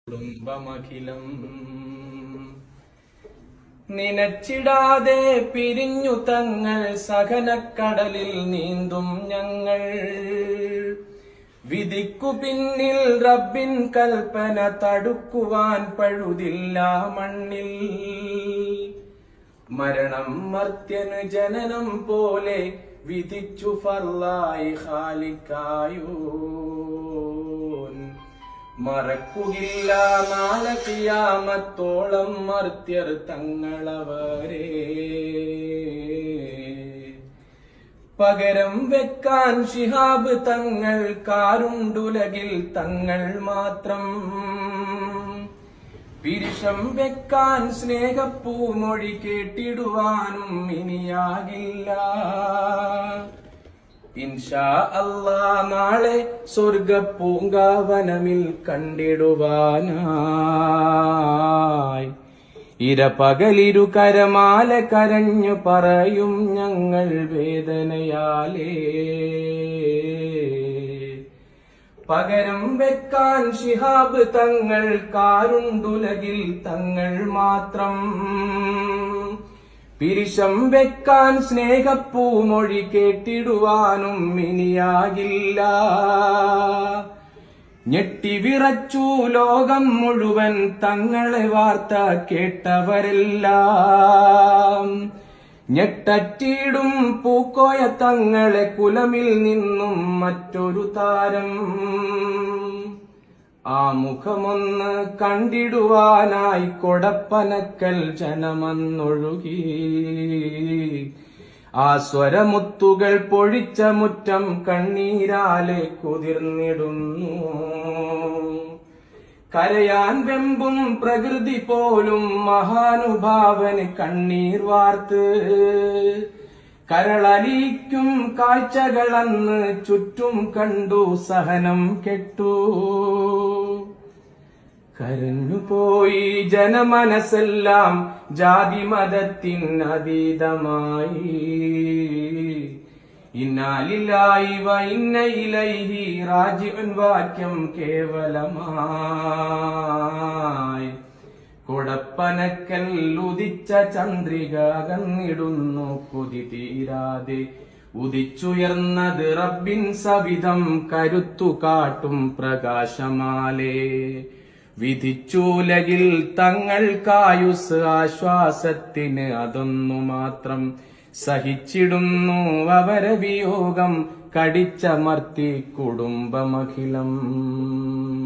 കുടുംബമഖിലം നിനച്ചിടാതെ പിരിഞ്ഞു തങ്ങൾ സഹനക്കടലിൽ നീന്തും ഞങ്ങൾ വിധിക്കു പിന്നിൽ റബ്ബിൻ കൽപ്പന തടുക്കുവാൻ പഴുതില്ല മണ്ണിൽ മരണം മർത്യന് ജനനം പോലെ വിധിച്ചു ഫർലായി ഖാലിക്കായൂൻ മറക്കുകില്ല നാളെ കിയാമത്തോളം മർത്യർ തങ്ങളവരെ പകരം വെക്കാൻ ശിഹാബ് തങ്ങൾ കാരുണ്ടുലകിൽ തങ്ങൾ മാത്രം പിരിശം വെക്കാൻ സ്നേഹപ്പൂമൊഴി കേട്ടിടുവാനും ഇനിയാകില്ല ഇൻഷാ അല്ലാ നാളെ സ്വർഗപ്പൂങ്കാവനമിൽ കണ്ടിടുവാനായി ഇര പകലിരു കരമാല കരഞ്ഞു പറയും ഞങ്ങൾ വേദനയാലേ പകരം വെക്കാൻ ശിഹാബ് തങ്ങൾ കാരുണ്ടുലകിൽ തങ്ങൾ മാത്രം പിരിശം വെക്കാൻ സ്നേഹപ്പൂമൊഴി കേട്ടിടുവാനും ഇനിയാകില്ല ഞെട്ടിവിറച്ചു ലോകം മുഴുവൻ തങ്ങളെ വാർത്ത കേട്ടവരെല്ലാം ഞെട്ടറ്റിയിടും പൂക്കോയ തങ്ങളെ കുലമിൽ നിന്നും മറ്റൊരു താരം ആ മുഖമൊന്ന് കണ്ടിടുവാനായി കൊടപ്പനക്കൽ ജനമന്നൊഴുകി ആ സ്വരമുത്തുകൾ പൊഴിച്ച മുറ്റം കണ്ണീരാലെ കുതിർന്നിടുന്നു കരയാൻ വെമ്പും പ്രകൃതി പോലും മഹാനുഭാവന് കണ്ണീർ വാർത്ത് കരളലിക്കും കാഴ്ചകളന്ന് ചുറ്റും കണ്ടു സഹനം കെട്ടു കരഞ്ഞുപോയി ജനമനസ്സെല്ലാം ജാതി മതത്തിൻ അതീതമായി ഇന്നാലില്ലായി വ ഇന്ന ഇലൈഹി റാജിഉൻ വാക്യം കേവലമായി കൊടപ്പനക്കൽ ഉദിച്ച ചന്ദ്രിക അകന്നിടുന്നു കൊതി തീരാതെ ഉദിച്ചുയർന്നത് റബ്ബിൻ സവിധം കരുത്തു കാട്ടും പ്രകാശമാലേ വിധിച്ചൂലകിൽ തങ്ങൾക്കായുസ് ആശ്വാസത്തിന് അതൊന്നു മാത്രം സഹിച്ചിടുന്നു അവരെ വിയോഗം കടിച്ചമർത്തി കുടുംബമഖിലം